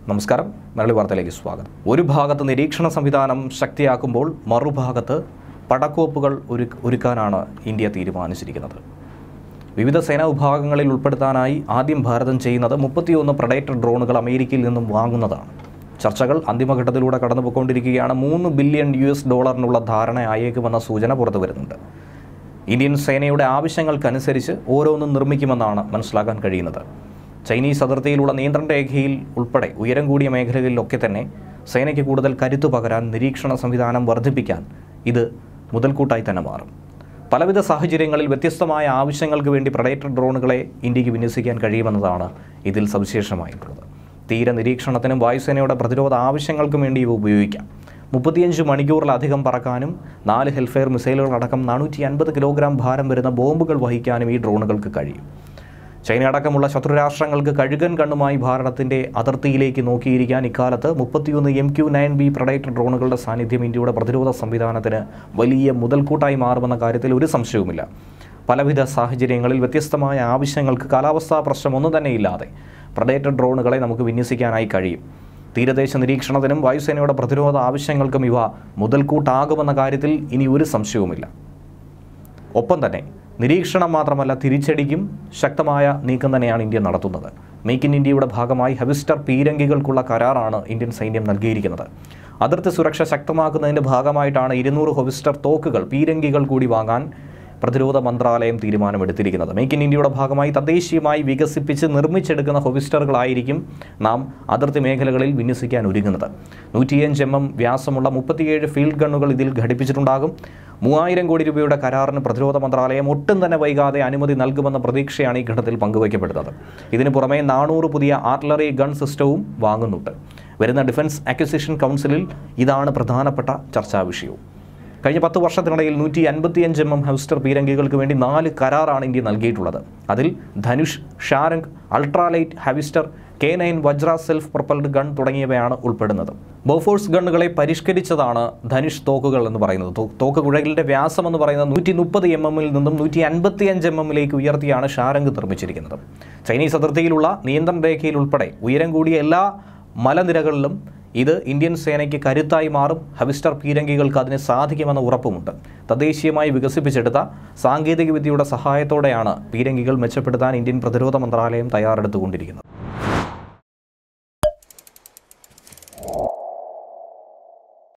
നമസ്കാരം മലയാളി വാർത്തയിലേക്ക് സ്വാഗതം ഒരു ഭാഗത്ത് നിരീക്ഷണ സംവിധാനം ശക്തിയാക്കുമ്പോൾ മറുഭാഗത്ത് പടക്കോപ്പുകൾ ഒരു ഒരുക്കാനാണ് ഇന്ത്യ തീരുമാനിച്ചിരിക്കുന്നത് വിവിധ സേനാ വിഭാഗങ്ങളിൽ ഉൾപ്പെടുത്താനായി ആദ്യം ഭാരതം ചെയ്യുന്നത് മുപ്പത്തിയൊന്ന് പ്രഡേറ്റർ ഡ്രോണുകൾ അമേരിക്കയിൽ നിന്നും വാങ്ങുന്നതാണ് ചർച്ചകൾ അന്തിമഘട്ടത്തിലൂടെ കടന്നുപോയിക്കൊണ്ടിരിക്കുകയാണ് മൂന്ന് ബില്യൺ യു എസ് ഡോളറിനുള്ള ധാരണയായേക്കുമെന്ന സൂചന പുറത്തു വരുന്നുണ്ട് ഇന്ത്യൻ സേനയുടെ ആവശ്യങ്ങൾക്കനുസരിച്ച് ഓരോന്നും നിർമ്മിക്കുമെന്നാണ് മനസ്സിലാക്കാൻ കഴിയുന്നത് ചൈനീസ് അതിർത്തിയിലുള്ള നിയന്ത്രണ രേഖയിൽ ഉൾപ്പെടെ ഉയരം കൂടിയ മേഖലകളിലൊക്കെ തന്നെ സേനയ്ക്ക് കൂടുതൽ കരുത്തു പകരാൻ നിരീക്ഷണ സംവിധാനം വർദ്ധിപ്പിക്കാൻ ഇത് മുതൽക്കൂട്ടായി തന്നെ മാറും പലവിധ സാഹചര്യങ്ങളിൽ വ്യത്യസ്തമായ ആവശ്യങ്ങൾക്ക് വേണ്ടി പ്രഡേറ്റർ ഡ്രോണുകളെ ഇന്ത്യക്ക് വിന്യസിക്കാൻ കഴിയുമെന്നതാണ് ഇതിൽ സവിശേഷമായിട്ടുള്ളത് തീര നിരീക്ഷണത്തിനും വായുസേനയുടെ പ്രതിരോധ ആവശ്യങ്ങൾക്കും വേണ്ടി ഇവ ഉപയോഗിക്കാം മുപ്പത്തിയഞ്ച് മണിക്കൂറിലധികം പറക്കാനും നാല് ഹെൽഫെയർ മിസൈലുകളടക്കം നാനൂറ്റി അൻപത് കിലോഗ്രാം ഭാരം വരുന്ന ബോംബുകൾ വഹിക്കാനും ഈ ഡ്രോണുകൾക്ക് കഴിയും ചൈന അടക്കമുള്ള ശത്രുരാഷ്ട്രങ്ങൾക്ക് കഴുകൻ കണ്ണുമായി ഭാരതത്തിൻ്റെ അതിർത്തിയിലേക്ക് നോക്കിയിരിക്കാൻ ഇക്കാലത്ത് മുപ്പത്തിയൊന്ന് M Q nine B Predator ഡ്രോണുകളുടെ സാന്നിധ്യം ഇന്ത്യയുടെ പ്രതിരോധ സംവിധാനത്തിന് വലിയ മുതൽക്കൂട്ടായി മാറുമെന്ന കാര്യത്തിൽ ഒരു സംശയവുമില്ല പലവിധ സാഹചര്യങ്ങളിൽ വ്യത്യസ്തമായ ആവശ്യങ്ങൾക്ക് കാലാവസ്ഥാ പ്രശ്നം ഒന്നും തന്നെ ഇല്ലാതെ പ്രഡേറ്റർ ഡ്രോണുകളെ നമുക്ക് വിന്യസിക്കാനായി കഴിയും തീരദേശ നിരീക്ഷണത്തിനും വായുസേനയുടെ പ്രതിരോധ ആവശ്യങ്ങൾക്കും ഇവ മുതൽക്കൂട്ടാകുമെന്ന കാര്യത്തിൽ ഇനി ഒരു സംശയവുമില്ല ഒപ്പം തന്നെ നിരീക്ഷണം മാത്രമല്ല തിരിച്ചടിക്കും ശക്തമായ നീക്കം തന്നെയാണ് ഇന്ത്യ നടത്തുന്നത് മേക്ക് ഇൻ ഇന്ത്യയുടെ ഭാഗമായി ഹെവിസ്റ്റർ പീരങ്കികൾക്കുള്ള കരാറാണ് ഇന്ത്യൻ സൈന്യം നൽകിയിരിക്കുന്നത് അതിർത്തി സുരക്ഷ ശക്തമാക്കുന്നതിൻ്റെ ഭാഗമായിട്ടാണ് ഇരുന്നൂറ് ഹെവിസ്റ്റർ തോക്കുകൾ പീരങ്കികൾ കൂടി വാങ്ങാൻ പ്രതിരോധ മന്ത്രാലയം തീരുമാനമെടുത്തിരിക്കുന്നത് മേക്ക് ഇൻ ഇന്ത്യയുടെ ഭാഗമായി തദ്ദേശീയമായി വികസിപ്പിച്ച് നിർമ്മിച്ചെടുക്കുന്ന ഹൊവിസ്റ്ററുകളായിരിക്കും നാം അതിർത്തി മേഖലകളിൽ വിന്യസിക്കാൻ ഒരുങ്ങുന്നത് നൂറ്റിയഞ്ച് എം എം വ്യാസമുള്ള മുപ്പത്തിയേഴ് ഫീൽഡ് ഗണ്ണുകൾ ഇതിൽ ഘടിപ്പിച്ചിട്ടുണ്ടാകും മൂവായിരം കോടി രൂപയുടെ കരാറിന് പ്രതിരോധ മന്ത്രാലയം ഒട്ടും തന്നെ വൈകാതെ അനുമതി നൽകുമെന്ന പ്രതീക്ഷയാണ് ഈ ഘട്ടത്തിൽ പങ്കുവയ്ക്കപ്പെടുന്നത് ഇതിനു പുറമെ നാനൂറ് പുതിയ ആർട്ടിലറി ഗൺ സിസ്റ്റവും വാങ്ങുന്നുണ്ട് വരുന്ന ഡിഫൻസ് അക്വിസിഷൻ കൗൺസിലിൽ ഇതാണ് പ്രധാനപ്പെട്ട ചർച്ചാ വിഷയവും കഴിഞ്ഞ പത്ത് വർഷത്തിനിടയിൽ നൂറ്റി അൻപത്തിയഞ്ച് എം എം ഹെസ്റ്റർ പീരങ്കികൾക്ക് വേണ്ടി നാല് കരാറാണ് ഇന്ത്യ നൽകിയിട്ടുള്ളത് അതിൽ ധനുഷ് ഷാരംഗ് അൾട്രാലൈറ്റ് ഹെവിസ്റ്റർ K nine Vajra self propelled gun തുടങ്ങിയവയാണ് ഉൾപ്പെടുന്നത് ബോഫോഴ്സ് ഗണ്ണുകളെ പരിഷ്കരിച്ചതാണ് ധനുഷ് തോക്കുകൾ എന്ന് പറയുന്നത് തോ- തോക്ക് കുഴലിൻ്റെ വ്യാസം എന്ന് പറയുന്നത് നൂറ്റി മുപ്പത് എം എമ്മിൽ നിന്നും നൂറ്റി അൻപത്തിയഞ്ച് എം എമ്മിലേക്ക് ഉയർത്തിയാണ് ഷാരംഗ് നിർമ്മിച്ചിരിക്കുന്നത് ചൈനീസ് അതിർത്തിയിലുള്ള നിയന്ത്രണ രേഖയിൽ ഉൾപ്പെടെ ഉയരം കൂടിയ എല്ലാ മലനിരകളിലും ഇത് ഇന്ത്യൻ സേനയ്ക്ക് കരുത്തായി മാറും ഹവിസ്റ്റർ പീരങ്കികൾക്ക് അതിന് സാധിക്കുമെന്ന ഉറപ്പുമുണ്ട് തദ്ദേശീയമായി വികസിപ്പിച്ചെടുത്ത സാങ്കേതികവിദ്യയുടെ സഹായത്തോടെയാണ് പീരങ്കികൾ മെച്ചപ്പെടുത്താൻ ഇന്ത്യൻ പ്രതിരോധ മന്ത്രാലയം തയ്യാറെടുത്തുകൊണ്ടിരിക്കുന്നത്